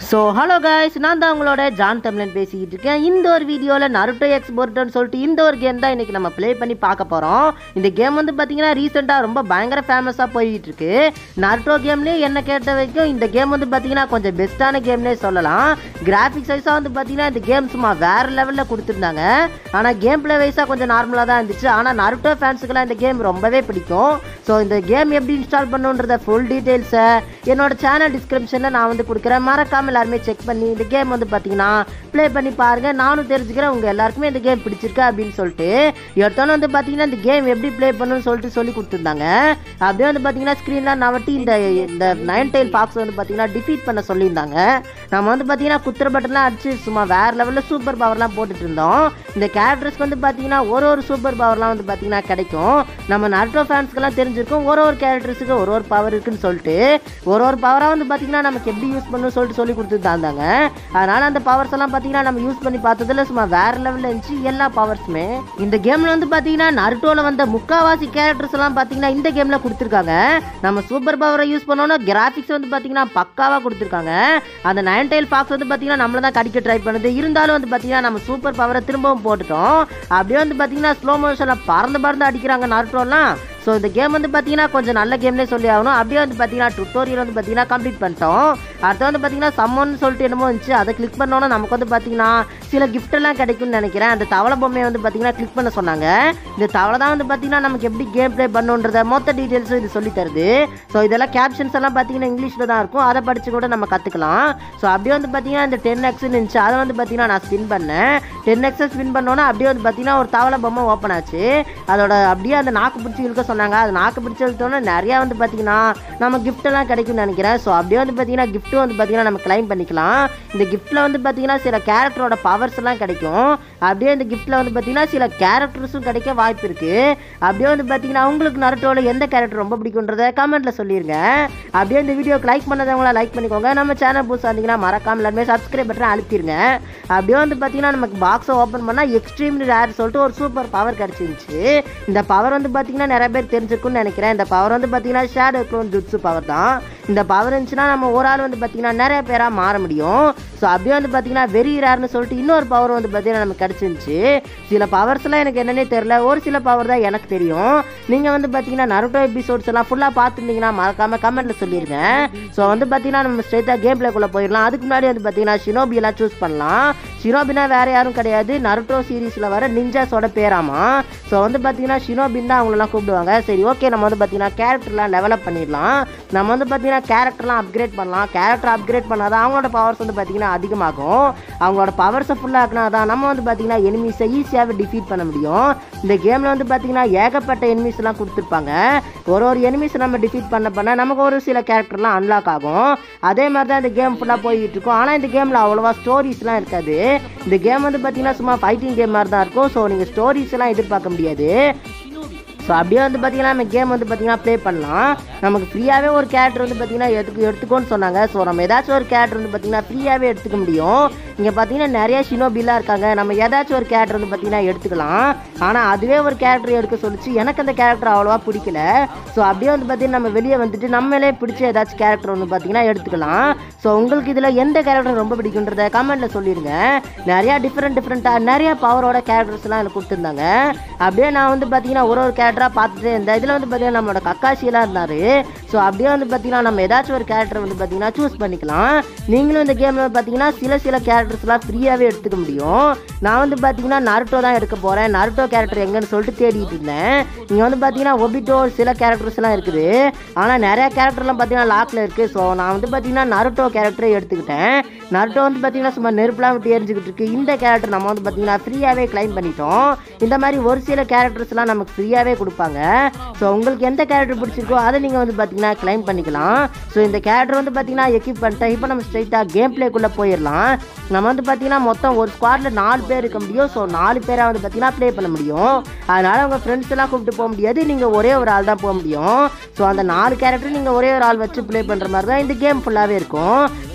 so hello guys நான் தான் உங்களோட ஜான் தமிழன் பேசிக்கிட்டு இருக்கேன் இந்த ஒரு வீடியோவில் நருட்டோ எக்ஸ் போர்ட்டுன்னு சொல்லிட்டு இந்த ஒரு கேம் தான் இன்றைக்கி நம்ம ப்ளே பண்ணி பார்க்க போகிறோம் இந்த கேம் வந்து பார்த்தீங்கன்னா ரீசெண்டாக ரொம்ப பயங்கர ஃபேமஸாக போயிட்டு இருக்கு நருட்டோ கேம்லேயே என்ன கேட்ட வரைக்கும் இந்த கேம் வந்து பார்த்தீங்கன்னா கொஞ்சம் பெஸ்ட்டான கேம்னே சொல்லலாம் கிராஃபிக்ஸ் வைஸாக வந்து பார்த்தீங்கன்னா இந்த கேம் சும்மா வேறு லெவலில் கொடுத்துருந்தாங்க ஆனால் கேம் ப்ளே வைஸாக கொஞ்சம் நார்மலாக தான் இருந்துச்சு ஆனால் நருட்டோ ஃபேன்ஸுக்கெல்லாம் இந்த கேம் ரொம்பவே பிடிக்கும் ஸோ இந்த கேம் எப்படி இன்ஸ்டால் பண்ணுன்றத ஃபுல் டீட்டெயில்ஸை என்னோட சேனல் டிஸ்கிரிப்ஷனில் நான் வந்து கொடுக்குறேன் மறக்காமல் எல்லாருமே செக் பண்ணி இந்த கேம் வந்து பார்த்தீங்கன்னா ப்ளே பண்ணி பாருங்கள் நானும் தெரிஞ்சுக்கிறேன் உங்கள் எல்லாருக்குமே இந்த கேம் பிடிச்சிருக்கு அப்படின்னு சொல்லிட்டு எடுத்தோன்னு வந்து பார்த்தீங்கன்னா இந்த கேம் எப்படி ப்ளே பண்ணணும்னு சொல்லிட்டு சொல்லி கொடுத்துருந்தாங்க அப்படியே வந்து பார்த்தீங்கன்னா ஸ்க்ரீன்லாம் நவட்டி இந்த இந்த நைன் டைல் பாக்ஸ் வந்து பார்த்தீங்கன்னா டிஃபீட் பண்ண சொல்லியிருந்தாங்க நம்ம வந்து பார்த்தீங்கன்னா குத்துற பட்டன்லாம் அடிச்சு சும்மா வேறு லெவலில் சூப்பர் பவர்லாம் போட்டுட்டு இருந்தோம் இந்த கேரக்டர்ஸ்க்கு வந்து பார்த்தீங்கன்னா ஒரு ஒரு சூப்பர் பவர்லாம் வந்து பார்த்தீங்கன்னா கிடைக்கும் நம்ம நர்டோ ஃபேன்ஸ்க்கெல்லாம் தெரிஞ்சிருக்கும் ஒரு ஒரு கேரக்டர்ஸுக்கு ஒரு ஒரு பவர் இருக்குன்னு சொல்லிட்டு ஒரு ஒரு பவராக வந்து பார்த்தீங்கன்னா நமக்கு எப்படி யூஸ் பண்ணணும்னு சொல்லிட்டு சொல்லி கொடுத்துட்டு இருந்தாங்க அதனால் அந்த பவர்ஸ் எல்லாம் பார்த்தீங்கன்னா நம்ம யூஸ் பண்ணி பார்த்ததுல சும்மா வேறு லெவலில் இருந்துச்சு எல்லா பவர்ஸுமே இந்த கேமில் வந்து பார்த்தீங்கன்னா நருட்டோவில் வந்த முக்காவாசி கேரக்டர்ஸ் எல்லாம் பார்த்தீங்கன்னா இந்த கேமில் கொடுத்துருக்காங்க நம்ம சூப்பர் பவரை யூஸ் பண்ணோன்னா கிராஃபிக்ஸ் வந்து பார்த்தீங்கன்னா பக்காவாக கொடுத்துருக்காங்க அந்த நைன் டைல் பாக்ஸ் வந்து பார்த்தீங்கன்னா நம்மள தான் கடிக்க ட்ரை பண்ணுது இருந்தாலும் வந்து பார்த்தீங்கன்னா நம்ம சூப்பர் பவரை திரும்பவும் போட்டுட்டோம் அப்படியே வந்து பார்த்தீங்கன்னா ஸ்லோ மோஷனில் பறந்து பறந்து அடிக்கிறாங்க நருட்டோலாம் ஸோ இந்த கேம் வந்து பார்த்தீங்கன்னா கொஞ்சம் நல்ல கேம்னே சொல்லி ஆகணும் அப்படியே வந்து பார்த்தீங்கன்னா டுட்டோரியல் வந்து பார்த்தீங்கன்னா கம்ப்ளீட் பண்ணிட்டோம் அடுத்து வந்து பார்த்தீங்கன்னா சம்மன் சொல்லிட்டு என்னமோ இருந்துச்சு அதை கிளிக் பண்ணோன்னா நமக்கு வந்து பார்த்தீங்கன்னா சில gift எல்லாம் கிடைக்கும்னு நினைக்கிறேன் அந்த தவளை பொம்மையை வந்து பார்த்தீங்கன்னா கிளிக் பண்ண சொன்னாங்க இந்த தவளை தான் வந்து பார்த்தீங்கன்னா நமக்கு எப்படி கேம் ப்ளே பண்ணுன்றத மொத்த டீட்டெயில்ஸும் இது சொல்லி தருது ஸோ இதெல்லாம் கேப்ஷன்ஸ் எல்லாம் பார்த்தீங்கன்னா இங்கிலீஷில் தான் இருக்கும் அதை படித்து கூட நம்ம கற்றுக்கலாம் ஸோ அப்படியே வந்து பார்த்தீங்கன்னா இந்த டென் எக்ஸ்னு இருந்துச்சு அதை வந்து பார்த்தீங்கன்னா நான் ஸ்பின் பண்ணேன் டென் எக்ஸை ஸ்பின் பண்ணோன்னா அப்படியே வந்து பார்த்தீங்கன்னா ஒரு தவளை பொம்மை ஓப்பன் ஆச்சு அதோட அப்படியே அந்த நாக்கு பிடிச்சி இழுக்க சொன்னாங்க அது நாக்கு பிடிச்சி இழுத்தோன்னே நிறையா வந்து பார்த்தீங்கன்னா நம்ம gift எல்லாம் கிடைக்கும்னு நினைக்கிறேன் ஸோ அப்படியே வந்து பார்த்தீங்கன்னா கிஃப்ட்டும் வந்து பார்த்தீங்கன்னா நம்ம கிளைம் பண்ணிக்கலாம் இந்த கிஃப்ட்டில் வந்து பார்த்தீங்கன்னா சில கேரக்டரோட பவர்ஸ் எல்லாம் கிடைக்கும் அப்படியே இந்த கிஃப்ட்டில் வந்து பார்த்தீங்கன்னா சில கேரக்டர்ஸும் கிடைக்க வாய்ப்பு இருக்குது அப்படியே வந்து பார்த்தீங்கன்னா உங்களுக்கு நருட்டோவில் எந்த கேரக்டர் ரொம்ப பிடிக்குன்றத கமெண்ட்டில் சொல்லிடுங்க அப்படியே இந்த வீடியோக்கு லைக் பண்ணதவங்களா லைக் பண்ணிக்கோங்க நம்ம சேனல் புதுசாக இருந்தீங்கன்னா மறக்காம எல்லாருமே சப்ஸ்கிரைப் பட்டன் அழுத்திருங்க அப்படியே வந்து பார்த்தீங்கன்னா நமக்கு பாக்ஸை ஓப்பன் பண்ணால் எக்ஸ்ட்ரீம் ரேர் சொல்லிட்டு ஒரு சூப்பர் பவர் கிடச்சிருந்துச்சு இந்த பவர் வந்து பார்த்தீங்கன்னா நிறைய பேர் தெரிஞ்சிருக்கும்னு நினைக்கிறேன் இந்த பவர் வந்து பார்த்தீங்கன்னா ஷேடோ க்ளோன் ஜுட்ஸு பவர் தான் இந்த பவர் இருந்துச்சுன்னா நம்ம ஒரு ஆள் வந்து பார்த்தீங்கன்னா நிறைய பேராக மாற முடியும் ஸோ அப்படியே வந்து பார்த்தீங்கன்னா வெரி ரேர்னு சொல்லிட்டு இன்னொரு பவர் வந்து பார்த்தீங்கன்னா நமக்கு கிடச்சிருந்துச்சு சில பவர்ஸ்லாம் எனக்கு என்னன்னே தெரில ஒரு சில பவர் தான் எனக்கு தெரியும் நீங்கள் வந்து பார்த்தீங்கன்னா நருட்டோ எபிசோட்ஸ் எல்லாம் ஃபுல்லாக பார்த்துருந்தீங்கன்னா மறக்காம கமெண்ட்டில் சொல்லிடுங்க ஸோ வந்து பார்த்தீங்கன்னா நம்ம ஸ்ட்ரெயிட்டாக கேம் பிளேக்குள்ளே போயிடலாம் அதுக்கு முன்னாடி வந்து பார்த்தீங்கன்னா ஷினோபி எல்லாம் சூஸ் பண்ணலாம் ஷினோபினா வேற யாரும் கிடையாது நருட்டோ சீரீஸில் வர நிஞ்சாஸோட பேராமா ஸோ வந்து பார்த்தீங்கன்னா ஷினோபின் தான் அவங்களெல்லாம் கூப்பிடுவாங்க சரி ஓகே நம்ம வந்து பார்த்தீங்கன்னா கேரக்டர்லாம் டெவலப் பண்ணிடலாம் நம்ம வந்து பார்த்தீங்கன்னா கேரக்டர்லாம் அப்கிரேட் பண்ணலாம் கேரக்டர் அப்கிரேட் பண்ணால் தான் அவங்களோட பவர்ஸ் வந்து பார்த்தீங்கன்னா அதிகமாகும் அவங்களோட பவர்ஸை ஃபுல்லாகினா தான் நம்ம வந்து பார்த்தீங்கன்னா எனிமீஸை ஈஸியாகவே டிஃபீட் பண்ண முடியும் இந்த கேமில் வந்து பார்த்தீங்கன்னா ஏகப்பட்ட எனிமீஸ் எல்லாம் கொடுத்துருப்பாங்க ஒரு ஒரு எனிமீஸை நம்ம டிஃபீட் பண்ண பண்ண நமக்கு ஒரு சில கேரக்டர்லாம் அன்லாக் ஆகும் அதே மாதிரி தான் இந்த கேம் ஃபுல்லாக போய்கிட்டு இருக்கும் ஆனால் இந்த கேமில் அவ்வளோவா ஸ்டோரிஸ்லாம் இருக்காது இந்த கேம் வந்து பார்த்தீங்கன்னா சும்மா ஃபைட்டிங் கேம் மாதிரி தான் இருக்கும் ஸோ நீங்கள் ஸ்டோரிஸ் எல்லாம் எதிர்பார்க்க முடியாது ஸோ அப்படியே வந்து பார்த்தீங்கன்னா நம்ம கேம் வந்து பார்த்தீங்கன்னா ப்ளே பண்ணலாம் நமக்கு ஃப்ரீயாகவே ஒரு கேரக்டர் வந்து பார்த்தீங்கன்னா எடுத்து எடுத்துக்கோன்னு சொன்னாங்க ஸோ நம்ம ஏதாச்சும் ஒரு கேரக்டர் வந்து பார்த்தீங்கன்னா ஃப்ரீயாகவே எடுத்துக்க முடியும் இங்கே பார்த்தீங்கன்னா நிறைய ஷினோபிலாம் இருக்காங்க நம்ம ஏதாச்சும் ஒரு கேரக்டர் வந்து பார்த்தீங்கன்னா எடுத்துக்கலாம் ஆனால் அதுவே ஒரு கேரக்டர் எடுக்க சொல்லிச்சு எனக்கு அந்த கேரக்டர் அவ்வளோவா பிடிக்கல ஸோ அப்படியே வந்து பார்த்தீங்கன்னா நம்ம வெளியே வந்துட்டு நம்மளே பிடிச்ச ஏதாச்சும் கேரக்டர் வந்து பார்த்தீங்கன்னா எடுத்துக்கலாம் ஸோ உங்களுக்கு இதில் எந்த கேரக்டர் ரொம்ப பிடிக்குன்றத கமெண்ட்டில் சொல்லிடுங்க நிறையா டிஃப்ரெண்ட் டிஃப்ரெண்ட்டாக நிறைய பவரோட கேரக்டர்ஸ்லாம் எனக்கு கொடுத்துருந்தாங்க அப்படியே நான் வந்து பார்த்தீங்கன்னா ஒரு ஒரு கேரக்டராக பார்த்துட்டே இருந்தேன் இதில் வந்து பார்த்தீங்கன்னா நம்மளோட கக்காசியெல்லாம் இருந்தார் ஸோ அப்படியே வந்து பார்த்தீங்கன்னா நம்ம ஏதாச்சும் ஒரு கேரக்டர் வந்து பார்த்தீங்கன்னா சூஸ் பண்ணிக்கலாம் நீங்களும் இந்த கேமில் பார்த்தீங்கன்னா சில சில கேரக்டர்ஸ்லாம் ஃப்ரீயாகவே எடுத்துக்க முடியும் நான் வந்து பார்த்தீங்கன்னா நருட்டோ தான் எடுக்க போகிறேன் நருட்டோ கேரக்டர் எங்கன்னு சொல்லிட்டு தேடிட்டு இருந்தேன் இங்கே வந்து பார்த்தீங்கன்னா ஒபிட்டோ சில கேரக்டர்ஸ்லாம் இருக்குது ஆனால் நிறைய கேரக்டர்லாம் பார்த்தீங்கன்னா லாக்கில் இருக்குது ஸோ நான் வந்து பார்த்தீங்கன்னா நருட்டோ கேரக்டரே எடுத்துக்கிட்டேன் நருட்டோ வந்து பார்த்தீங்கன்னா சும்மா நெருப்புலாம் விட்டு எரிஞ்சுக்கிட்டு இருக்கு இந்த கேரக்டர் நம்ம வந்து பார்த்தீங்கன்னா ஃப்ரீயாகவே கிளைம் பண்ணிட்டோம் இந்த மாதிரி ஒரு சில கேரக்டர்ஸ்லாம் நமக்கு ஃப்ரீயாகவே கொடுப்பாங்க ஸோ உங்களுக்கு எந்த கேரக்டர் பிடிச்சிருக்கோ அதை நீங்கள் வந்து பார்த்தீங்கன்னா கிளைம் பண்ணிக்கலாம் ஸோ இந்த கேரக்டர் வந்து பார்த்தீங்கன்னா எக்யூப் பண்ணிட்டேன் இப்போ நம்ம ஸ்ட்ரைட்டாக கேம் பிளேக்குள்ளே போயிடலாம் நம்ம வந்து பார்த்தீங்கன்னா மொத்தம் ஒரு ஸ்குவாடில் நாலு பேர் இருக்க முடியும் ஸோ நாலு பேராக வந்து பார்த்தீங்கன்னா ப்ளே பண்ண முடியும் அதனால் உங்கள் ஃப்ரெண்ட்ஸ் எல்லாம் கூப்பிட்டு போக முடியாது நீங்கள் ஒரே ஒரு ஆள் தான் போக முடியும் ஸோ அந்த நாலு கேரக்டர் நீங்கள் ஒரே ஒரு ஆள் வச்சு ப்ளே பண்ணுற மாதிரி தான் இந்த கேம் ஃபுல்லாகவே இருக்கும்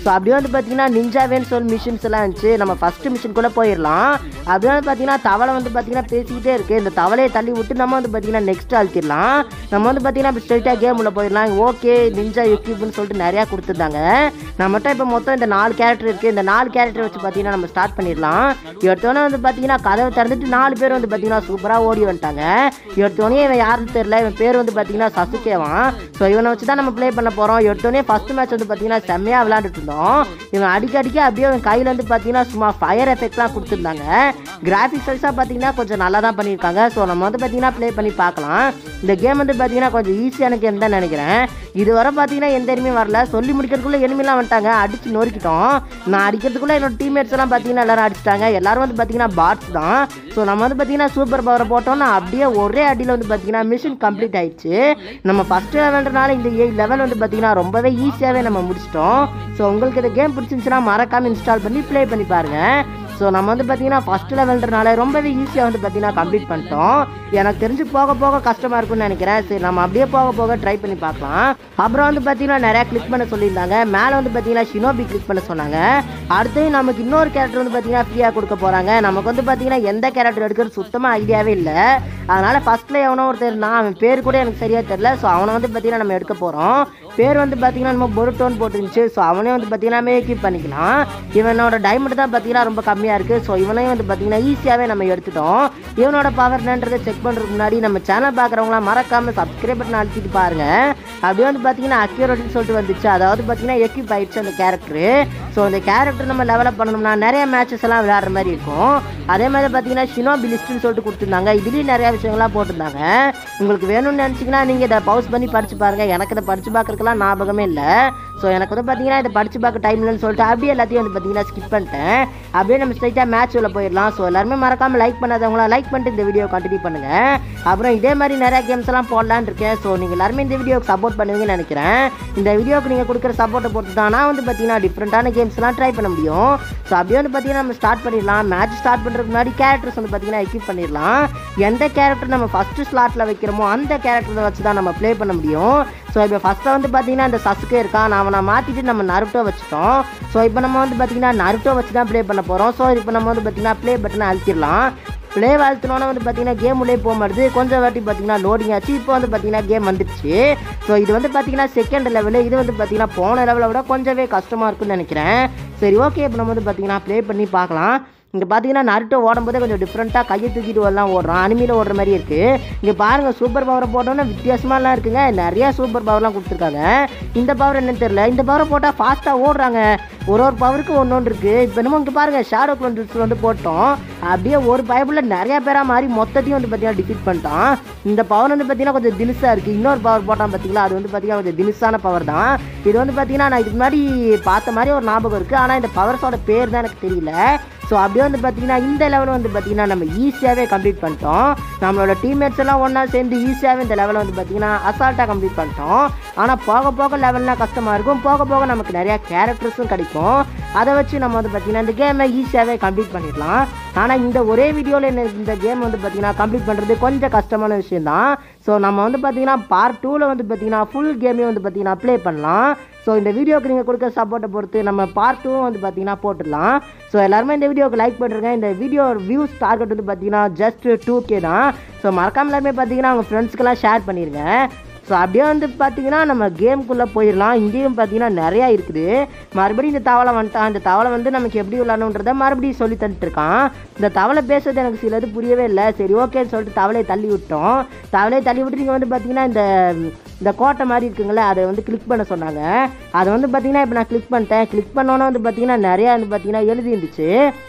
ஸோ அப்படியே வந்து பார்த்தீங்கன்னா நிஞ்சாவேன்னு சொல்லி மிஷின்ஸ் எல்லாம் இருந்துச்சு நம்ம ஃபஸ்ட்டு மிஷின்குள்ளே போயிடலாம் அப்படியே வந்து பார்த்தீங்கன்னா தவளை வந்து பார்த்தீங்கன்னா பேசிக்கிட்டே இருக்குது இந்த தவளையை தள்ளி விட்டு நம்ம வந்து பார்த்தீங்கன்னா நெக்ஸ்ட் அழுத்திடலாம் நம்ம வந்து பார்த்தீங்கன்னா ஸ்ட்ரைட்டாக கேம் உள்ள போயிடலாம் ஓகே நிஞ்சா எக்யூப்னு சொல்லிட்டு நிறையா கொடுத்துருந்தாங்க நம்மகிட்ட இப்போ மொத்தம் இந்த நாலு கேரக்டர் இருக்குது இந்த நாலு கேரக்டர் வச்சு பார்த்தீங்கன்னா நம்ம ஸ்டார்ட் பண்ணிடலாம் எடுத்தோன்னே வந்து பார்த்தீங்கன்னா கதவை திறந்துட்டு நாலு பேர் வந்து பார்த்தீங்கன்னா சூப்பராக ஓடி வந்துட்டாங்க எடுத்தோடனே இவன் யாருன்னு தெரியல இவன் பேர் வந்து பார்த்தீங்கன்னா சசுகேவான் ஸோ இவனை வச்சு தான் நம்ம ப்ளே பண்ண போகிறோம் எடுத்தோடனே ஃபர்ஸ்ட் மேட்ச் வந்து பார்த்தீங்கன்னா செம்மையாக விளையாண்டுட்டு இருந்தோம் இவன் அடிக்க அடிக்க அப்படியே அவன் கையில் வந்து பார்த்தீங்கன்னா சும்மா ஃபயர் எஃபெக்ட்லாம் கொடுத்துருந்தாங்க கிராஃபிக்ஸ் வைஸாக பார்த்தீங்கன்னா கொஞ்சம் நல்லா தான் பண்ணியிருக்காங்க ஸோ நம்ம வந்து பார்த்தீங்கன்னா ப்ளே பண்ணி பார்க்கலாம் இந்த கேம் வந்து பார்த்தீங்கன்னா கொஞ்சம் ஈஸியான கேம் தான் நினைக்கிறேன் இதுவரை பார்த்தீங்கன்னா எந்த எனிமையும் வரல சொல்லி முடிக்கிறதுக்குள்ளே எனிமிலாம் வந்துட்டாங்க அடிச்சு நொறுக்கிட்டோம் நான் அடிக்கிறதுக்குள்ளே என்னோட டீம்மேட்ஸ் எல்லாம் பார்த்தீங்கன்னா எல்லாரும் அடிச்சிட்டாங்க எல்லாரும் வந்து பார்த்தீங்கன்னா பாட்ஸ் தான் ஸோ நம்ம வந்து பார்த்தீங்கன்னா சூப்பர் பவரை போட்டோம்னா அப்படியே ஒரே அடியில் வந்து பார்த்தீங்கன்னா மிஷின் கம்ப்ளீட் ஆயிடுச்சு நம்ம ஃபஸ்ட் லெவல்ன்றனால இந்த லெவல் வந்து பார்த்தீங்கன்னா ரொம்பவே ஈஸியாகவே நம்ம முடிச்சிட்டோம் ஸோ உங்களுக்கு இந்த கேம் பிடிச்சிருந்துச்சுன்னா மறக்காமல் இன்ஸ்டால் பண்ணி ப்ளே பண்ணி பாருங்கள் ஸோ நம்ம வந்து பார்த்தீங்கன்னா ஃபஸ்ட் லெவல்ன்றனால ரொம்பவே ஈஸியாக வந்து பார்த்தீங்கன்னா கம்ப்ளீட் பண்ணிட்டோம் எனக்கு தெரிஞ்சு போக போக கஷ்டமாக இருக்கும்னு நினைக்கிறேன் சரி நம்ம அப்படியே போக போக ட்ரை பண்ணி பார்க்கலாம் அப்புறம் வந்து பார்த்தீங்கன்னா நிறையா கிளிக் பண்ண சொல்லியிருந்தாங்க மேலே வந்து பார்த்தீங்கன்னா ஷினோபி கிளிக் பண்ண சொன்னாங்க அடுத்து நமக்கு இன்னொரு கேரக்டர் வந்து பார்த்தீங்கன்னா ஃப்ரீயாக கொடுக்க போகிறாங்க நமக்கு வந்து பார்த்தீங்கன்னா எந்த கேரக்டர் எடுக்கிறது சுத்தமாக ஐடியாவே இல்லை அதனால் ஃபஸ்ட்டில் எவனோ ஒருத்தர் நான் அவன் பேர் கூட எனக்கு சரியாக தெரில ஸோ அவனை வந்து பார்த்தீங்கன்னா நம்ம எடுக்க போகிறோம் பேர் வந்து பார்த்தீங்கன்னா நம்ம பொருட்டோன்னு போட்டுருந்துச்சு ஸோ அவனே வந்து பார்த்தீங்கன்னா மேக்கப் பண்ணிக்கலாம் இவனோட டைமண்ட் தான் பார்த்தீங்கன்னா ரொம்ப கம்மியாக இருக்குது ஸோ இவனையும் வந்து பார்த்தீங்கன்னா ஈஸியாகவே நம்ம எடுத்துட்டோம் இவனோட பவர் என்னன்றதை செக் பண்ணுறதுக்கு முன்னாடி நம்ம சேனல் பார்க்குறவங்களாம் மறக்காமல் சப்ஸ்கிரைப் பட்டன் அழுத்திட்டு பாருங்க அப்படியே வந்து பார்த்தீங்கன்னா அக்யூரேட்னு சொல்லிட்டு வந்துச்சு அதாவது பார்த்தீங்கன்னா எக்யூப் ஆயிடுச்சு அந்த கேரக்டரு ஸோ அந்த கேரக்டர் நம்ம லெவலப் பண்ணணும்னா நிறைய மேட்சஸ் எல்லாம் விளையாடுற மாதிரி இருக்கும் அதே மாதிரி பார்த்தீங்கன்னா ஷினோபி லிஸ்ட்னு சொல்லிட்டு கொடுத்துருந்தாங்க இதுலேயும் நிறைய விஷயங்கள்லாம் போட்டிருந்தாங்க உங்களுக்கு வேணும்னு நினச்சிங்கன்னா நீங்கள் இதை பவுஸ் பண்ணி படிச்சு பாருங்கள் எனக்கு இதை படிச்சு பார்க்கறதுக்கெல்லாம் ஞாபகமே இல்லை ஸோ எனக்கு வந்து பார்த்தீங்கன்னா இதை படிச்சு பார்க்க டைம் இல்லைன்னு சொல்லிட்டு அப்படியே எல்லாத்தையும் வந்து பார்த்தீங்கன்னா ஸ்கிப் பண்ணிட்டேன் அப்படியே நம்ம ஸ்ட்ரைட்டாக மேட்ச் உள்ள போயிடலாம் ஸோ எல்லாருமே மறக்காமல் லைக் பண்ணாதவங்களா லைக் பண்ணிட்டு இந்த வீடியோ கண்டினியூ பண்ணுங்கள் அப்புறம் இதே மாதிரி நிறைய கேம்ஸ் எல்லாம் போடலான்னு இருக்கேன் ஸோ நீங்கள் எல்லாருமே இந்த வீடியோக்கு சப்போர்ட் பண்ணுவீங்கன்னு நினைக்கிறேன் இந்த வீடியோக்கு நீங்கள் கொடுக்குற சப்போர்ட்டை பொறுத்து தான் நான் வந்து பார்த்தீங்கன்னா டிஃப்ரெண்ட்டான கேம்ஸ்லாம் ட்ரை பண்ண முடியும் ஸோ அப்படியே வந்து பார்த்தீங்கன்னா நம்ம ஸ்டார்ட் பண்ணிடலாம் மேட்ச் ஸ்டார்ட் பண்ணுறதுக்கு முன்னாடி கேரக்டர்ஸ் வந்து பார்த்தீங்கன்னா எக்யூப் பண்ணிடலாம் எந்த கேரக்டர் நம்ம ஃபஸ்ட்டு ஸ்லாட்டில் வைக்கிறோமோ அந்த கேரக்டரை வச்சு தான் நம்ம ப்ளே பண்ண முடியும் ஸோ இப்போ ஃபஸ்ட்டாக வந்து பார்த்தீங்கன்னா இந்த சசுக்கே இருக்கான் நான் அவனை மாற்றிட்டு நம்ம நருட்டோ வச்சுட்டோம் ஸோ இப்போ நம்ம வந்து பார்த்தீங்கன்னா நருட்டோ வச்சு தான் ப்ளே பண்ண போகிறோம் ஸோ இப்போ நம்ம வந்து பார்த்தீங்கன்னா ப்ளே பட்டனை அழுத்திடலாம் ப்ளே அழுத்தினோன்னா வந்து பார்த்தீங்கன்னா கேம் உள்ளே போக மாட்டுது கொஞ்சம் வாட்டி பார்த்தீங்கன்னா லோடிங் ஆச்சு இப்போ வந்து பார்த்தீங்கன்னா கேம் வந்துடுச்சு ஸோ இது வந்து பார்த்தீங்கன்னா செகண்ட் லெவலு இது வந்து பார்த்தீங்கன்னா போன லெவலை விட கொஞ்சமே கஷ்டமாக இருக்குன்னு நினைக்கிறேன் சரி ஓகே இப்போ நம்ம வந்து பார்த்தீங்கன்னா ப்ளே பண்ணி பார்க்கலாம் இங்கே பார்த்தீங்கன்னா நருட்டோ ஓடும்போதே கொஞ்சம் டிஃப்ரெண்ட்டாக கையை தூக்கிட்டு வரலாம் ஓடுறான் அனிமையில் ஓடுற மாதிரி இருக்குது இங்கே பாருங்கள் சூப்பர் பவரை போட்டோன்னா வித்தியாசமாலாம் இருக்குங்க நிறையா சூப்பர் பவர்லாம் கொடுத்துருக்காங்க இந்த பவர் என்னன்னு தெரியல இந்த பவரை போட்டால் ஃபாஸ்ட்டாக ஓடுறாங்க ஒரு ஒரு பவருக்கு ஒன்று ஒன்று இருக்குது இப்போ என்னமோ இங்கே பாருங்கள் ஷேடோ கிளோன்ஸ் வந்து போட்டோம் அப்படியே ஒரு பைபிளில் நிறைய பேராக மாறி மொத்தத்தையும் வந்து பார்த்தீங்கன்னா டிஃபீட் பண்ணிட்டான் இந்த பவர் வந்து பார்த்தீங்கன்னா கொஞ்சம் தினுசாக இருக்குது இன்னொரு பவர் போட்டான் பார்த்தீங்களா அது வந்து பார்த்தீங்கன்னா கொஞ்சம் தினுசான பவர் தான் இது வந்து பார்த்தீங்கன்னா நான் இதுக்கு முன்னாடி பார்த்த மாதிரி ஒரு ஞாபகம் இருக்குது ஆனால் இந்த பவர்ஸோட பேர் தான் எனக்கு தெரியல ஸோ அப்படியே வந்து பார்த்தீங்கன்னா இந்த லெவல் வந்து பார்த்தீங்கன்னா நம்ம ஈஸியாகவே கம்ப்ளீட் பண்ணிட்டோம் நம்மளோட டீம்மேட்ஸ் எல்லாம் ஒன்றா சேர்ந்து ஈஸியாகவே இந்த லெவலை வந்து பார்த்தீங்கன்னா அசால்ட்டாக கம்ப்ளீட் பண்ணிட்டோம் ஆனால் போக போக லெவல்லாம் கஷ்டமாக இருக்கும் போக போக நமக்கு நிறையா கேரக்டர்ஸும் கிடைக்கும் அதை வச்சு நம்ம வந்து பார்த்தீங்கன்னா இந்த கேமை ஈஸியாகவே கம்ப்ளீட் பண்ணிடலாம் ஆனால் இந்த ஒரே வீடியோவில் இந்த கேம் வந்து பார்த்தீங்கன்னா கம்ப்ளீட் பண்ணுறது கொஞ்சம் கஷ்டமான விஷயம் தான் ஸோ நம்ம வந்து பார்த்தீங்கன்னா பார்ட் டூவில் வந்து பார்த்தீங்கன்னா ஃபுல் கேமே வந்து பார்த்தீங்கன்னா ப்ளே பண்ணலாம் ஸோ இந்த வீடியோக்கு நீங்கள் கொடுக்குற சப்போர்ட்டை பொறுத்து நம்ம பார்ட் டூவும் வந்து பார்த்தீங்கன்னா போட்டுடலாம் ஸோ எல்லாருமே இந்த வீடியோக்கு லைக் பண்ணுறங்க இந்த வீடியோ வியூஸ் டார்கெட் வந்து பார்த்தீங்கன்னா ஜஸ்ட் டூ கே தான் ஸோ மறக்காம எல்லாருமே பார்த்தீங்கன்னா உங்கள் ஃப்ரெண்ட்ஸ்க்கெல்லாம் ஷேர் பண்ணிடுங்க ஸோ அப்படியே வந்து பார்த்தீங்கன்னா நம்ம கேம்குள்ளே போயிடலாம் இங்கேயும் பார்த்தீங்கன்னா நிறையா இருக்குது மறுபடியும் இந்த தவளை வந்துட்டான் இந்த தவளை வந்து நமக்கு எப்படி விளாடணுன்றதை மறுபடியும் சொல்லி தந்துட்டு இருக்கான் இந்த தவளை பேசுறது எனக்கு சிலது புரியவே இல்லை சரி ஓகேன்னு சொல்லிட்டு தவளையை தள்ளி விட்டோம் தவளையை தள்ளி விட்டு நீங்கள் வந்து பார்த்தீங்கன்னா இந்த இந்த கோட்டை மாதிரி இருக்குங்களே அதை வந்து கிளிக் பண்ண சொன்னாங்க அதை வந்து பார்த்தீங்கன்னா இப்போ நான் கிளிக் பண்ணிட்டேன் கிளிக் பண்ணோன்னே வந்து பார்த்தீங்கன்னா நிறையா வந்து பார்த்தீங்கன்னா எழுதி இருந்துச்சு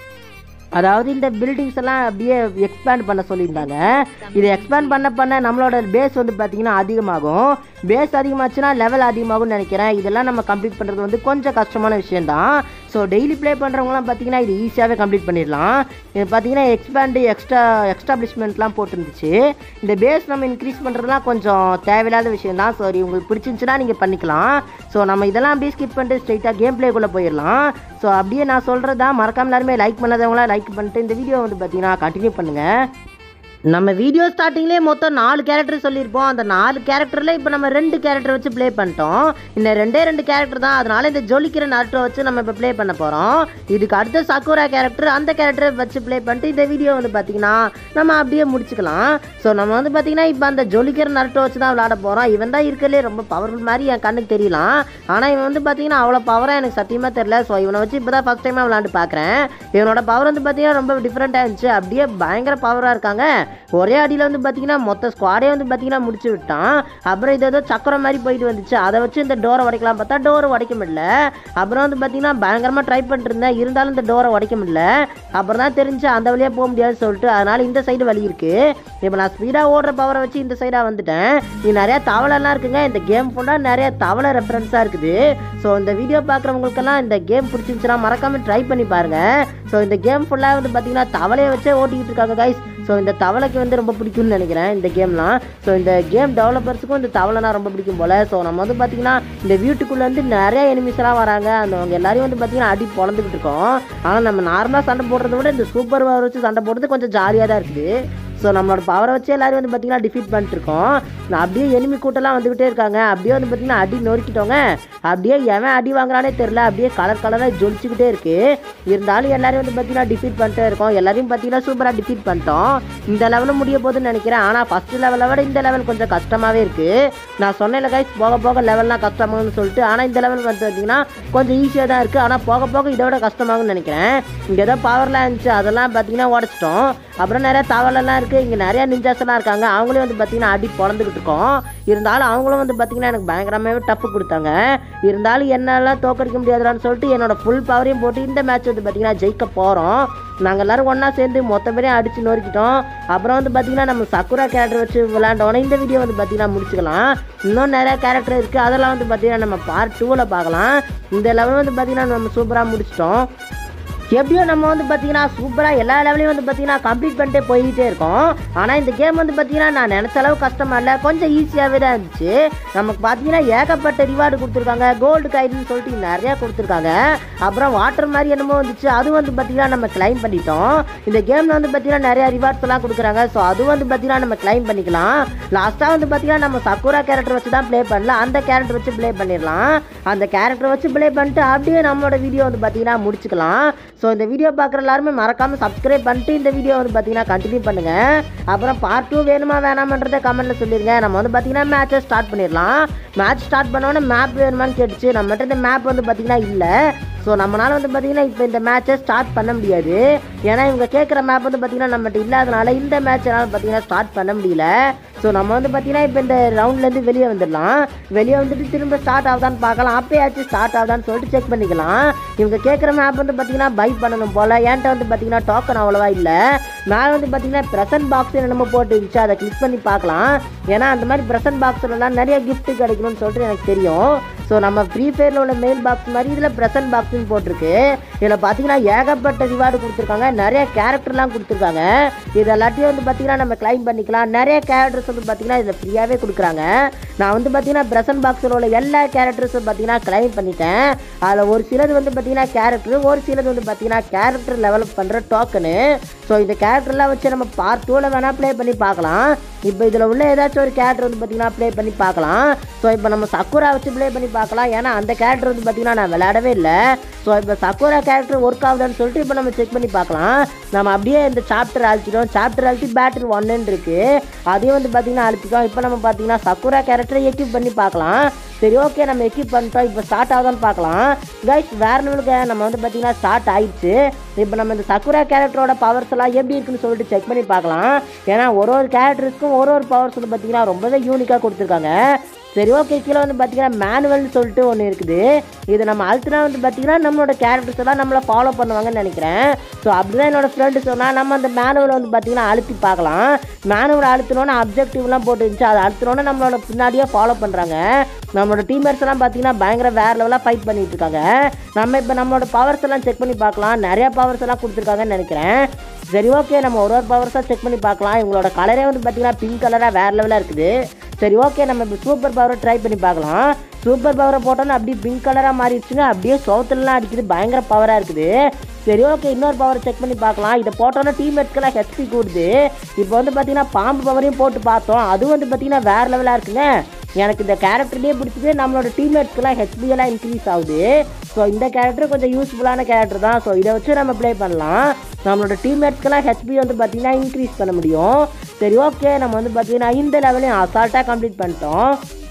அதாவது இந்த பில்டிங்ஸ் எல்லாம் அப்படியே எக்ஸ்பேண்ட் பண்ண சொல்லியிருந்தாங்க இது எக்ஸ்பேண்ட் பண்ண பண்ண நம்மளோட பேஸ் வந்து பார்த்தீங்கன்னா அதிகமாகும் பேஸ் அதிகமாச்சுன்னா லெவல் அதிகமாகும்னு நினைக்கிறேன் இதெல்லாம் நம்ம கம்ப்ளீட் பண்ணுறது வந்து கொஞ்சம் கஷ்டமான விஷயம்தான் ஸோ டெய்லி ப்ளே பண்ணுறவங்களாம் பார்த்தீங்கன்னா இது ஈஸியாகவே கம்ப்ளீட் பண்ணிடலாம் இது பார்த்தீங்கன்னா எக்ஸ்பேண்டு எக்ஸ்ட்ரா எக்ஸ்டாப்ளிஷ்மெண்ட்லாம் போட்டுருந்துச்சு இந்த பேஸ் நம்ம இன்க்ரீஸ் பண்ணுறதுலாம் கொஞ்சம் தேவையில்லாத விஷயம் தான் சரி உங்களுக்கு பிடிச்சிருந்துச்சுன்னா நீங்கள் பண்ணிக்கலாம் ஸோ நம்ம இதெல்லாம் அப்படியே ஸ்கிப் பண்ணிட்டு ஸ்ட்ரைட்டாக கேம் ப்ளேக்குள்ளே போயிடலாம் ஸோ அப்படியே நான் சொல்கிறது தான் மறக்காம எல்லாருமே லைக் பண்ணாதவங்களாம் லைக் பண்ணிட்டு இந்த வீடியோ வந்து பார்த்தீங்கன்னா கண்டினியூ பண்ணுங்கள் நம்ம வீடியோ ஸ்டார்டிங்லேயே மொத்தம் நாலு கேரக்டர் சொல்லியிருப்போம் அந்த நாலு கேரக்டரில் இப்போ நம்ம ரெண்டு கேரக்டர் வச்சு ப்ளே பண்ணிட்டோம் இன்னும் ரெண்டே ரெண்டு கேரக்டர் தான் அதனால இந்த ஜொலிக்கிற நாட்டோ வச்சு நம்ம இப்போ ப்ளே பண்ண போகிறோம் இதுக்கு அடுத்த சக்குரா கேரக்டர் அந்த கேரக்டரை வச்சு ப்ளே பண்ணிட்டு இந்த வீடியோ வந்து பார்த்தீங்கன்னா நம்ம அப்படியே முடிச்சுக்கலாம் ஸோ நம்ம வந்து பார்த்தீங்கன்னா இப்போ அந்த ஜொலிக்கிற நருட்டோ வச்சு தான் விளாட போகிறோம் இவன் தான் இருக்கிறதுலே ரொம்ப பவர்ஃபுல் மாதிரி என் கண்ணுக்கு தெரியலாம் ஆனால் இவன் வந்து பார்த்தீங்கன்னா அவ்வளோ பவராக எனக்கு சத்தியமாக தெரியல ஸோ இவனை வச்சு இப்போ தான் ஃபஸ்ட் டைமாக விளாண்டு பார்க்குறேன் இவனோட பவர் வந்து பார்த்தீங்கன்னா ரொம்ப டிஃப்ரெண்ட்டாக இருந்துச்சு அப்படியே பயங்கர பவராக இருக்காங்க ஒரே அடியில் வந்து பார்த்தீங்கன்னா மொத்த ஸ்குவாடே வந்து பார்த்தீங்கன்னா முடிச்சு விட்டான் அப்புறம் இது ஏதோ சக்கரம் மாதிரி போயிட்டு வந்துச்சு அதை வச்சு இந்த டோரை உடைக்கலாம் பார்த்தா டோரை உடைக்க முடியல அப்புறம் வந்து பார்த்தீங்கன்னா பயங்கரமாக ட்ரை பண்ணிட்டு இருந்தேன் இருந்தாலும் இந்த டோரை உடைக்க முடியல அப்புறம் தான் தெரிஞ்சு அந்த வழியாக போக முடியாதுன்னு சொல்லிட்டு அதனால இந்த சைடு வழி இருக்கு இப்போ நான் ஸ்பீடாக ஓடுற பவரை வச்சு இந்த சைடாக வந்துட்டேன் இது நிறையா தவளைலாம் இருக்குங்க இந்த கேம் ஃபுல்லாக நிறைய தவளை ரெஃபரன்ஸாக இருக்குது ஸோ இந்த வீடியோ பார்க்குறவங்களுக்கெல்லாம் இந்த கேம் பிடிச்சிருந்துச்சுன்னா மறக்காமல் ட்ரை பண்ணி பாருங்க ஸோ இந்த கேம் ஃபுல்லாக வந்து பார்த்தீங்கன்னா தவளையை வச்சே ஓட்டிக்கிட்டு இருக்காங்க கைஸ் ஸோ இந்த தவளைக்கு வந்து ரொம்ப பிடிக்கும்னு நினைக்கிறேன் இந்த கேம்லாம் ஸோ இந்த கேம் டெவலப்பர்ஸுக்கும் இந்த தவளைனா ரொம்ப பிடிக்கும் போல் ஸோ நம்ம வந்து பார்த்தீங்கன்னா இந்த வீட்டுக்குள்ளே வந்து நிறைய எனிமிஸ்லாம் வராங்க அந்த அவங்க எல்லாரையும் வந்து பார்த்தீங்கன்னா அடி பொழந்துக்கிட்டு இருக்கோம் ஆனால் நம்ம நார்மலாக சண்டை போடுறத விட இந்த சூப்பர் பவர் வச்சு சண்டை போடுறது கொஞ்சம் ஜாலியாக தான் இருக்குது ஸோ நம்மளோட பவரை வச்சு எல்லாரும் வந்து பார்த்தீங்கன்னா டிஃபீட் பண்ணிட்டு இருக்கோம் நான் அப்படியே எனிமி கூட்டம்லாம் வந்துக்கிட்டே இருக்காங்க அப்படியே வந்து பார்த்தீங்கன்னா அடி நொறுக்கிட்டோங்க அப்படியே எவன் அடி வாங்குறானே தெரில அப்படியே கலர் கலராக ஜொலிச்சுக்கிட்டே இருக்கு இருந்தாலும் எல்லாரும் வந்து பார்த்தீங்கன்னா டிஃபீட் பண்ணிட்டே இருக்கோம் எல்லாரையும் பார்த்தீங்கன்னா சூப்பராக டிஃபீட் பண்ணிட்டோம் இந்த லெவலும் முடிய போகுதுன்னு நினைக்கிறேன் ஆனால் ஃபஸ்ட்டு லெவலை விட இந்த லெவல் கொஞ்சம் கஷ்டமாகவே இருக்குது நான் சொன்னேன்ல கைஸ் போக போக லெவல்லாம் கஷ்டமாகும்னு சொல்லிட்டு ஆனால் இந்த லெவல் வந்து பார்த்தீங்கன்னா கொஞ்சம் ஈஸியாக தான் இருக்குது ஆனால் போக போக இதை விட கஷ்டமாகும்னு நினைக்கிறேன் இங்கே ஏதோ பவர்லாம் இருந்துச்சு அதெல்லாம் பார்த்தீங்கன்னா உடச்சிட்டோம் அப்புறம் நிறைய தவளெல்லாம் இருக்குது இங்கே நிறைய நிஞ்சாஸ் எல்லாம் இருக்காங்க அவங்களும் வந்து பார்த்தீங்கன்னா அடி பொழந்துக்கிட்டு இருக்கோம் இருந்தாலும் அவங்களும் வந்து பார்த்தீங்கன்னா எனக்கு பயங்கரமாகவே டஃப் கொடுத்தாங்க இருந்தாலும் என்னெல்லாம் தோக்கடிக்க முடியாதுடான்னு சொல்லிட்டு என்னோட ஃபுல் பவரையும் போட்டு இந்த மேட்ச் வந்து பார்த்தீங்கன்னா ஜெயிக்க போகிறோம் நாங்கள் எல்லாரும் ஒன்றா சேர்ந்து மொத்த பேரையும் அடித்து நொறுக்கிட்டோம் அப்புறம் வந்து பார்த்தீங்கன்னா நம்ம சக்குரா கேரக்டர் வச்சு விளாண்டோன்னே இந்த வீடியோ வந்து பார்த்தீங்கன்னா முடிச்சுக்கலாம் இன்னும் நிறைய கேரக்டர் இருக்குது அதெல்லாம் வந்து பார்த்தீங்கன்னா நம்ம பார்ட் டூவில் பார்க்கலாம் இந்த லெவல் வந்து பார்த்தீங்கன்னா நம்ம சூப்பராக முடிச்சிட்டோம் எப்படியோ நம்ம வந்து பார்த்தீங்கன்னா சூப்பராக எல்லா லெவலையும் வந்து பார்த்தீங்கன்னா கம்ப்ளீட் பண்ணிட்டே போயிட்டே இருக்கோம் ஆனால் இந்த கேம் வந்து பார்த்தீங்கன்னா நான் நினச்ச அளவு கஷ்டமா இல்லை கொஞ்சம் ஈஸியாகவே தான் இருந்துச்சு நமக்கு பார்த்தீங்கன்னா ஏகப்பட்ட ரிவார்டு கொடுத்துருக்காங்க கோல்டு கைடுன்னு சொல்லிட்டு நிறையா கொடுத்துருக்காங்க அப்புறம் வாட்டர் மாதிரி என்னமோ வந்துச்சு அது வந்து பார்த்தீங்கன்னா நம்ம கிளைம் பண்ணிட்டோம் இந்த கேமில் வந்து பார்த்தீங்கன்னா நிறைய ரிவார்ட்ஸ் எல்லாம் கொடுக்குறாங்க ஸோ அது வந்து பார்த்தீங்கன்னா நம்ம கிளைம் பண்ணிக்கலாம் லாஸ்ட்டாக வந்து பார்த்தீங்கன்னா நம்ம சக்குரா கேரக்டர் வச்சு தான் ப்ளே பண்ணல அந்த கேரக்டர் வச்சு ப்ளே பண்ணிடலாம் அந்த கேரக்டர் வச்சு ப்ளே பண்ணிட்டு அப்படியே நம்மளோட வீடியோ வந்து பார்த்தீங்கன்னா முடிச்சுக்கலாம் ஸோ இந்த வீடியோ பார்க்குற எல்லாருமே மறக்காமல் சப்ஸ்கிரைப் பண்ணிட்டு இந்த வீடியோ வந்து பார்த்தீங்கன்னா கண்டினியூ பண்ணுங்கள் அப்புறம் பார்ட் டூ வேணுமா வேணாமன்றதை கமெண்ட்டில் சொல்லிடுங்க நம்ம வந்து பார்த்தீங்கன்னா மேட்சை ஸ்டார்ட் பண்ணிடலாம் மேட்ச் ஸ்டார்ட் பண்ணோன்னே மேப் வேணுமான்னு கேட்டுச்சு நம்மகிட்ட இந்த மேப் வந்து பார்த்தீங்கன்னா இல்லை ஸோ நம்மளால வந்து பார்த்தீங்கன்னா இப்போ இந்த மேட்சை ஸ்டார்ட் பண்ண முடியாது ஏன்னா இவங்க கேட்குற மேப் வந்து பார்த்தீங்கன்னா நம்மகிட்ட இல்லாதனால இந்த மேட்ச் என்னால் பார்த்தீங்கன்னா ஸ்டார்ட் பண்ண முடியல ஸோ நம்ம வந்து பார்த்தீங்கன்னா இப்போ இந்த ரவுண்ட்லேருந்து வெளியே வந்துடலாம் வெளியே வந்துட்டு திரும்ப ஸ்டார்ட் ஆகுதான்னு பார்க்கலாம் அப்பயாச்சும் ஸ்டார்ட் ஆகுதான்னு சொல்லிட்டு செக் பண்ணிக்கலாம் இவங்க கேட்குற மேப் வந்து பார்த்தீங்கன்னா பை பண்ணணும் போல் என்கிட்ட வந்து பார்த்தீங்கன்னா டோக்கன் அவ்வளோவா இல்லை மேலே வந்து பார்த்தீங்கன்னா ப்ரெசன்ட் பாக்ஸ் என்னமோ போட்டு இருந்துச்சு அதை கிளிக் பண்ணி பார்க்கலாம் ஏன்னா அந்த மாதிரி ப்ரெசன்ட் பாக்ஸ்லலாம் நிறைய gift கிடைக்கணும்னு சொல்லிட்டு எனக்கு தெரியும் ஸோ நம்ம ஃப்ரீ ஃபயரில் உள்ள மெயில் பாக்ஸ் மாதிரி இதில் ப்ரெசன்ட் பாக்ஸ்னு போட்டிருக்கு இதில் பார்த்தீங்கன்னா ஏகப்பட்ட ரிவார்டு கொடுத்துருக்காங்க நிறைய கேரக்டர்லாம் கொடுத்துருக்காங்க இது எல்லாத்தையும் வந்து பார்த்தீங்கன்னா நம்ம கிளைம் பண்ணிக்கலாம் நிறைய கேரக்டர்ஸ் வந்து பார்த்தீங்கன்னா இதில் ஃப்ரீயாகவே கொடுக்குறாங்க நான் வந்து பார்த்தீங்கன்னா ப்ரெசன்ட் பாக்ஸில் உள்ள எல்லா கேரக்டர்ஸும் பார்த்தீங்கன்னா கிளைம் பண்ணிட்டேன் அதில் ஒரு சிலது வந்து பார்த்தீங்கன்னா கேரக்டர் ஒரு சிலது வந்து பார்த்தீங்கன்னா கேரக்டர் டெவலப் பண்ணுற டோக்கனு ஸோ இந்த கேரக்டர்லாம் வச்சு நம்ம பார்ட் டூவில் வேணால் ப்ளே பண்ணி பார்க்கலாம் இப்போ இதில் உள்ள ஏதாச்சும் ஒரு கேரக்டர் வந்து பார்த்தீங்கன்னா ப்ளே பண்ணி பார்க்கலாம் ஸோ இப்போ நம்ம சக்குரா வச்சு ப்ளே பண்ணி பார்க்கலாம் ஏன்னா அந்த கேரக்டர் வந்து பார்த்தீங்கன்னா நான் விளையாடவே இல்லை ஸோ இப்போ சக்குரா கேரக்டர் ஒர்க் ஆகுதான்னு சொல்லிட்டு இப்போ நம்ம செக் பண்ணி பார்க்கலாம் நம்ம அப்படியே இந்த சாப்டர் அழிச்சிடும் சாப்டர் அழிச்சு பேட்டரி ஒன்னுன்னு இருக்கு அதையும் வந்து பார்த்தீங்கன்னா அழிச்சிட்டோம் இப்போ நம்ம பார்த்தீங்கன்னா சக்குரா கேரக்டரை எக்யூப் பண்ணி பார்க்கலாம் சரி ஓகே நம்ம எக்யூப் பண்ணிட்டோம் இப்போ ஸ்டார்ட் ஆகுதான்னு பார்க்கலாம் கைஸ் வேற லெவலுக்கு நம்ம வந்து பார்த்தீங்கன்னா ஸ்டார்ட் ஆயிடுச்சு இப்போ நம்ம இந்த சக்குரா கேரக்டரோட பவர்ஸ் எல்லாம் எப்படி இருக்குன்னு சொல்லிட்டு செக் பண்ணி பார்க்கலாம் ஏன்னா ஒரு ஒரு கேரக்டருக்கும் ஒரு ஒரு பவர்ஸ் வந்து பார்த்தீங்கன்னா ரொம்பவே யூனிக்காக கொடுத்துருக்காங்க சரி ஓகே கீழே வந்து பார்த்தீங்கன்னா மேனுவல்னு சொல்லிட்டு ஒன்று இருக்குது இது நம்ம அழுத்தினா வந்து பார்த்தீங்கன்னா நம்மளோட கேரக்டர்ஸ் எல்லாம் நம்மளை ஃபாலோ பண்ணுவாங்கன்னு நினைக்கிறேன் ஸோ அப்படிதான் என்னோட ஃப்ரெண்டு சொன்னால் நம்ம அந்த மேனுவலை வந்து பார்த்தீங்கன்னா அழுத்தி பார்க்கலாம் மேனுவல் அழுத்தினோன்னு அப்ஜெக்டிவ்லாம் போட்டு இருந்துச்சு அதை அழுத்தினோன்னு நம்மளோட பின்னாடியே ஃபாலோ பண்ணுறாங்க நம்மளோட டீமர்ஸ் எல்லாம் பார்த்தீங்கன்னா பயங்கர வேற லெவலாக ஃபைட் பண்ணிட்டு இருக்காங்க நம்ம இப்போ நம்மளோட பவர்ஸ் எல்லாம் செக் பண்ணி பார்க்கலாம் நிறைய பவர்ஸ் எல்லாம் கொடுத்துருக்காங்கன்னு நினைக்கிறேன் சரி ஓகே நம்ம ஒரு ஒரு பவர்ஸாக செக் பண்ணி பார்க்கலாம் இவங்களோட கலரே வந்து பார்த்தீங்கன்னா பிங்க் கலராக வேறு லெவலாக இருக்குது சரி ஓகே நம்ம இப்போ சூப்பர் பவரை ட்ரை பண்ணி பார்க்கலாம் சூப்பர் பவரை போட்டோன்னு அப்படியே பிங்க் கலராக மாறிடுச்சுங்க அப்படியே சோத்துலலாம் அடிக்குது பயங்கர பவராக இருக்குது சரி ஓகே இன்னொரு பவர் செக் பண்ணி பார்க்கலாம் இதை போட்டோன்னா டீம்மேட்ஸ்க்கெல்லாம் ஹெச்பி கூடுது இப்போ வந்து பார்த்தீங்கன்னா பாம்பு பவரையும் போட்டு பார்த்தோம் அதுவும் வந்து பார்த்தீங்கன்னா வேறு லெவலாக இருக்குங்க எனக்கு இந்த கேரக்டர்லேயே பிடிச்சது நம்மளோட டீம்மேட்ஸ்க்கெல்லாம் ஹெச்பி எல்லாம் இன்க்ரீஸ் ஆகுது ஸோ இந்த கேரக்டர் கொஞ்சம் யூஸ்ஃபுல்லான கேரக்டர் தான் ஸோ இதை வச்சு நம்ம ப்ளே பண்ணலாம் நம்மளோட டீம்மேட்ஸ்க்கெல்லாம் ஹெச்பி வந்து பார்த்தீங்கன்னா இன்க்ரீஸ் பண்ண முடியும் சரி ஓகே நம்ம வந்து பார்த்தீங்கன்னா இந்த லெவலையும் அசால்ட்டாக கம்ப்ளீட் பண்ணிட்டோம்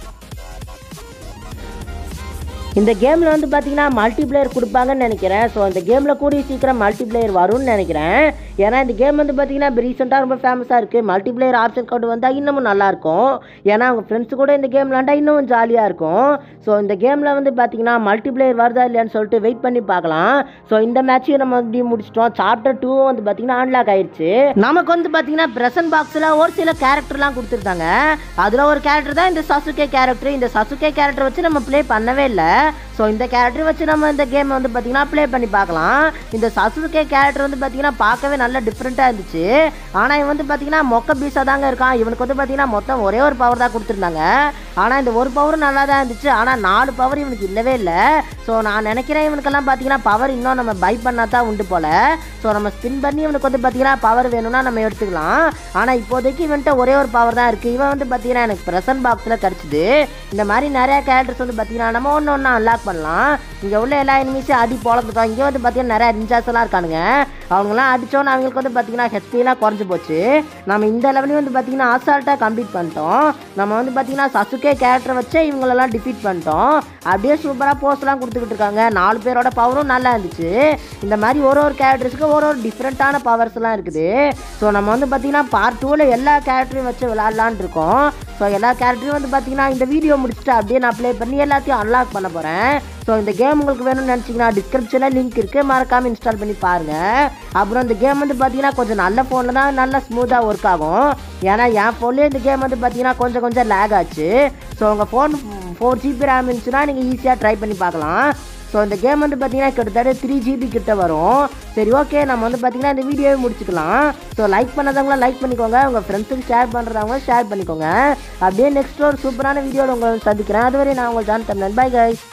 இந்த கேமில் வந்து பார்த்தீங்கன்னா மல்டிப்ளேயர் கொடுப்பாங்கன்னு நினைக்கிறேன் ஸோ இந்த கேமில் கூடிய சீக்கிரம் மல்டிப்ளேயர் வரும்னு நினைக்கிறேன் ஏன்னா இந்த கேம் வந்து பார்த்தீங்கன்னா இப்போ ரீசெண்டாக ரொம்ப ஃபேமஸாக இருக்குது மல்டிப்ளேயர் ஆப்ஷன் கொண்டு வந்தால் இன்னமும் நல்லாயிருக்கும் ஏன்னா அவங்க ஃப்ரெண்ட்ஸ் கூட இந்த கேம் விளாண்டா இன்னும் ஜாலியாக இருக்கும் ஸோ இந்த கேமில் வந்து பார்த்தீங்கன்னா மல்டிப்ளேயர் வருதா இல்லையான்னு சொல்லிட்டு வெயிட் பண்ணி பார்க்கலாம் ஸோ இந்த மேட்சையும் நம்ம வந்து முடிச்சிட்டோம் சாப்டர் டூ வந்து பார்த்தீங்கன்னா அன்லாக் ஆயிடுச்சு நமக்கு வந்து பார்த்தீங்கன்னா ப்ரெசன்ட் பாக்ஸில் ஒரு சில கேரக்டர்லாம் கொடுத்துருந்தாங்க அதில் ஒரு கேரக்டர் தான் இந்த சசுகே கேரக்டர் இந்த சசுகே கேரக்டர் வச்சு நம்ம ப்ளே பண்ணவே இல்லை ஸோ இந்த கேரக்டர் வச்சு நம்ம இந்த கேம் வந்து பார்த்தீங்கன்னா ப்ளே பண்ணி பார்க்கலாம் இந்த சசுகே கேரக்டர் வந்து பார்த்தீங்கன்னா பார்க்கவே நல்ல டிஃப்ரெண்ட்டாக இருந்துச்சு ஆனால் இவன் வந்து பார்த்தீங்கன்னா மொக்க பீஸாக தாங்க இருக்கான் இவனுக்கு வந்து பார்த்தீங்கன்னா மொத்தம் ஒரே ஒரு பவர் தான் கொடுத்துருந்தாங்க ஆனால் இந்த ஒரு பவரும் நல்லா தான் இருந்துச்சு ஆனால் நாலு பவர் இவனுக்கு இல்லவே இல்லை ஸோ நான் நினைக்கிறேன் இவனுக்கெல்லாம் பார்த்தீங்கன்னா பவர் இன்னும் நம்ம பை பண்ணால் தான் உண்டு போல் ஸோ நம்ம ஸ்பின் பண்ணி இவனுக்கு வந்து பார்த்தீங்கன்னா பவர் வேணும்னா நம்ம எடுத்துக்கலாம் ஆனால் இப்போதைக்கு இவன்கிட்ட ஒரே ஒரு பவர் தான் இருக்குது இவன் வந்து பார்த்தீங்கன்னா எனக்கு ப்ரெசன்ட் பாக்ஸில் கிடச்சிது இந்த மாதிரி நிறைய கேரக்டர்ஸ் வந்து பார்த்தீங்கன்னா நம்ம ஒன்று ஒன்று அன்லாக் பண்ணலாம் இங்கே உள்ள எல்லா எனிமீஸும் அடி பொழந்துட்டோம் இங்கே வந்து பார்த்தீங்கன்னா நிறைய ரிஞ்சாஸ் எல்லாம் இருக்கானுங்க அவங்களாம் அடித்தோன்னு அவங்களுக்கு வந்து பார்த்தீங்கன்னா ஹெச்பிலாம் குறைஞ்சி போச்சு நம்ம இந்த லெவலையும் வந்து பார்த்தீங்கன்னா அசால்ட்டாக கம்ப்ளீட் பண்ணிட்டோம் நம்ம வந்து பார்த்தீங்கன்னா சசுகே கேரக்டரை வச்சே இவங்களெல்லாம் டிஃபீட் பண்ணிட்டோம் அப்படியே சூப்பராக போஸ்ட்லாம் கொடுத்துக்கிட்டு இருக்காங்க நாலு பேரோட பவரும் நல்லா இருந்துச்சு இந்த மாதிரி ஒரு ஒரு கேரக்டர்ஸ்க்கு ஒரு ஒரு டிஃப்ரெண்ட்டான பவர்ஸ்லாம் இருக்குது ஸோ நம்ம வந்து பார்த்தீங்கன்னா பார்ட் டூவில் எல்லா கேரக்டரையும் வச்சு விளாட்லான் இருக்கோம் ஸோ எல்லா கேரக்டரையும் வந்து பார்த்தீங்கன்னா இந்த வீடியோ முடிச்சுட்டு அப்படியே நான் ப்ளே பண்ணி எல்லாத்தையும் அன்லாக் பண்ண போகிறேன் ஸோ இந்த கேம் உங்களுக்கு வேணும்னு நினச்சிங்கன்னா டிஸ்கிரிப்ஷனில் லிங்க் இருக்குது மறக்காமல் இன்ஸ்டால் பண்ணி பாருங்கள் அப்புறம் இந்த கேம் வந்து பார்த்தீங்கன்னா கொஞ்சம் நல்ல ஃபோனில் தான் நல்லா ஸ்மூத்தாக ஒர்க் ஆகும் ஏன்னா என் ஃபோன்லேயே இந்த கேம் வந்து பார்த்தீங்கன்னா கொஞ்சம் கொஞ்சம் லேக் ஆச்சு ஸோ உங்கள் ஃபோன் ஃபோர் ஜிபி ரேம் இருந்துச்சுன்னா நீங்கள் ஈஸியாக ட்ரை பண்ணி பார்க்கலாம் ஸோ இந்த கேம் வந்து பார்த்தீங்கன்னா கிட்டத்தட்ட த்ரீ ஜிபி கிட்ட வரும் சரி ஓகே நம்ம வந்து பார்த்தீங்கன்னா இந்த வீடியோவை முடிச்சுக்கலாம் ஸோ லைக் பண்ணாதவங்களாம் லைக் பண்ணிக்கோங்க உங்கள் ஃப்ரெண்ட்ஸுக்கு ஷேர் பண்ணுறவங்க ஷேர் பண்ணிக்கோங்க அப்படியே நெக்ஸ்ட் ஒரு சூப்பரான வீடியோவில் உங்களை வந்து சந்திக்கிறேன் அதுவரை நான் உங்கள் ஜான் தமிழன் பை கைஸ்